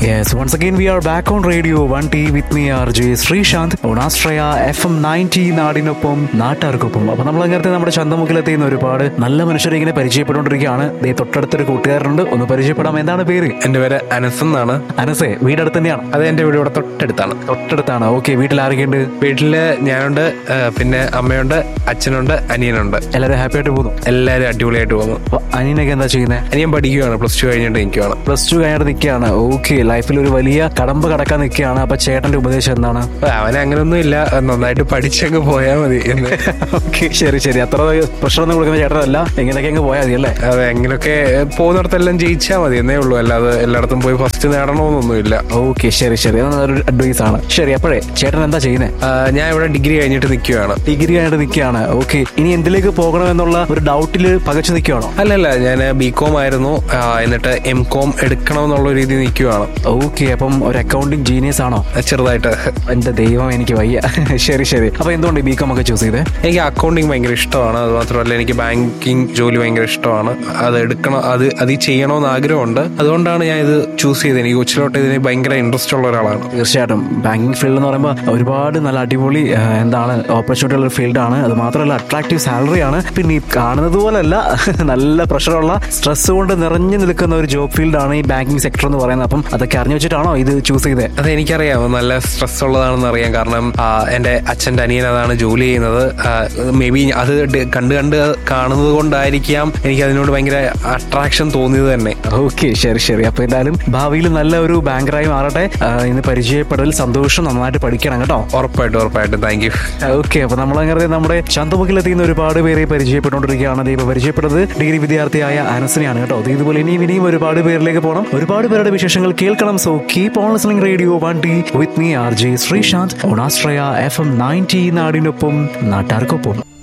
Yes, once again we are back on Radio 1T with me RJ Sreesanth on Astraya FM 90 നാടിനൊപ്പം നാട്ടാർക്കൊപ്പം അപ്പൊ നമ്മൾ അങ്ങനത്തെ നമ്മുടെ ചന്തമുക്കിലെത്തിയുന്ന ഒരുപാട് നല്ല മനുഷ്യരെ ഇങ്ങനെ പരിചയപ്പെട്ടുകൊണ്ടിരിക്കുകയാണ് ദേ തൊട്ടടുത്തൊരു കൂട്ടുകാരനുണ്ട് ഒന്ന് പരിചയപ്പെടാം എന്താണ് പേര് എന്റെ പേര് അനസ് എന്നാണ് അനസേ വീടടുത്ത് തന്നെയാണ് അത് എന്റെ വീട് ഇവിടെ തൊട്ടടുത്താണ് തൊട്ടടുത്താണ് ഓക്കെ വീട്ടിൽ ആരൊക്കെയുണ്ട് വീട്ടില് ഞാനുണ്ട് ആ, പിന്നെ അമ്മയുണ്ട് അച്ഛനുണ്ട് അനിയനുണ്ട് എല്ലാവരും ഹാപ്പി ആയിട്ട് പോകുന്നു എല്ലാരും അടിപൊളിയായിട്ട് പോകുന്നു അപ്പൊ അനിയനൊക്കെ എന്താ ചെയ്യുന്നത് അനിയൻ പഠിക്കുകയാണ് പ്ലസ് ടു കഴിഞ്ഞിട്ട് നിൽക്കുകയാണ് പ്ലസ് ടു കഴിഞ്ഞിട്ട് നിൽക്കുകയാണ് ഓക്കെ ലൈഫിൽ ഒരു വലിയ കടമ്പ കടക്കാൻ നിൽക്കുകയാണ് അപ്പൊ ചേട്ടന്റെ ഉപദേശം എന്താണ് അപ്പൊ അവന് അങ്ങനൊന്നും ഇല്ല നന്നായിട്ട് പഠിച്ചങ്ങ് പോയാൽ മതി എന്ന് ഓക്കെ ശരി ശരി അത്ര പ്രഷറൊന്നും കൊടുക്കുന്ന ചേട്ടനല്ല എങ്ങനെയൊക്കെ അങ്ങ് പോയാൽ മതി അല്ലേ അതെ എങ്ങനെയൊക്കെ പോകുന്നിടത്തെല്ലാം ജയിച്ചാൽ മതി എന്നേ ഉള്ളൂ അല്ലാതെ എല്ലായിടത്തും പോയി ഫസ്റ്റ് നേടണമെന്നൊന്നുമില്ല ഓക്കെ ശരി ശരി അത് ഒരു അഡ്വൈസ് ആണ് ശരി അപ്പോഴേ ചേട്ടൻ എന്താ ചെയ്യുന്നത് ആ, ഞാൻ ഇവിടെ ഡിഗ്രി കഴിഞ്ഞിട്ട് നിൽക്കുകയാണ് ഡിഗ്രി ആയിട്ട് നിൽക്കുകയാണ് ഓക്കെ ഇനി എന്തിലേക്ക് പോകണമെന്നുള്ള ഒരു ഡൗട്ടിൽ പകച്ചു നിൽക്കുകയാണോ അല്ലല്ല ഞാൻ ബി കോം ആയിരുന്നു ആ, എന്നിട്ട് എം കോം എടുക്കണമെന്നുള്ള രീതി നിൽക്കുകയാണ് ഓക്കെ അപ്പം ഒരു അക്കൗണ്ടിങ് ജീനിയസ് ആണോ ചെറുതായിട്ട് എന്റെ ദൈവം എനിക്ക് വയ്യ ശരി ശരി അപ്പൊ എന്തുകൊണ്ട് ബി കോം ഒക്കെ ചൂസ് ചെയ്തേ എനിക്ക് അക്കൗണ്ടിങ് ഭയങ്കര ഇഷ്ടമാണ് അത് മാത്രമല്ല എനിക്ക് ബാങ്കിങ് ജോലി ഭയങ്കര ഇഷ്ടമാണ് അത് എടുക്കണം അത് അത് ചെയ്യണമെന്ന് ആഗ്രഹമുണ്ട് അതുകൊണ്ടാണ് ഞാൻ ഇത് ചൂസ് ചെയ്തത് എനിക്ക് കൊച്ചിലോട്ട് ഇതിന് ഭയങ്കര ഇൻട്രസ്റ്റ് ഉള്ള ഒരാളാണ് തീർച്ചയായിട്ടും ബാങ്കിങ് ഫീൽഡ് എന്ന് പറയുമ്പോൾ ഒരുപാട് നല്ല അടിപൊളി ആ, എന്താണ് ഓപ്പർച്യൂണിറ്റി ഉള്ള ഫീൽഡാണ് അത് മാത്രമല്ല അട്രാക്റ്റീവ് സാലറി ആണ് പിന്നെ ഈ കാണുന്നത് പോലല്ല നല്ല പ്രഷറുള്ള സ്ട്രെസ് കൊണ്ട് നിറഞ്ഞു നിൽക്കുന്ന ഒരു ജോബ് ഫീൽഡാണ് ഈ ബാങ്കിങ് സെക്ടർ എന്ന് പറയുന്നത് അപ്പം അതൊക്കെ അറിഞ്ഞു വെച്ചിട്ടാണോ ഇത് ചൂസ് ചെയ്തത് അത് എനിക്കറിയാം നല്ല സ്ട്രെസ് ഉള്ളതാണെന്ന് അറിയാം കാരണം ആ, എൻ്റെ അച്ഛൻ്റെ അനിയൻ അതാണ് ജോലി ചെയ്യുന്നത് മേ ബി അത് ഡ- കണ്ട് കണ്ട് കാണുന്നത് കൊണ്ടായിരിക്കാം എനിക്ക് അതിനോട് ഭയങ്കര അട്രാക്ഷൻ തോന്നിയത് തന്നെ ഓക്കെ ശരി ശരി അപ്പൊ എന്തായാലും ഭാവിയിൽ നല്ല ഒരു ബാങ്കറായി മാറട്ടെ ആ, ഇന്ന് പരിചയപ്പെടൽ സന്തോഷം നന്നായിട്ട് പഠിക്കണം കേട്ടോ ഉറപ്പായിട്ടും ഉറപ്പായിട്ടും താങ്ക് യു ഓക്കെ അപ്പൊ നമ്മൾ അങ്ങനെ നമ്മുടെ ചന്തമുക്കിലെത്തിയുന്ന ഒരുപാട് പേരെ പരിചയപ്പെട്ടുകൊണ്ടിരിക്കുകയാണ് ദൈവ പരിചയപ്പെട്ടത് ഡിഗ്രി വിദ്യാർത്ഥിയായ അനസിനെയാണ് കേട്ടോ ദേ ഇതുപോലെ ഇനിയും ഇനിയും ഒരുപാട് പേരിലേക്ക് പോകണം ഒരുപാട് പേരുടെ വിശേഷങ്ങൾ കേൾക്കണം so keep on listening radio one T with me R J Sreesanth ഓണാശ്രയ എഫ് എം നയൻറ്റി നാടിനൊപ്പം നാട്ടാർക്കൊപ്പം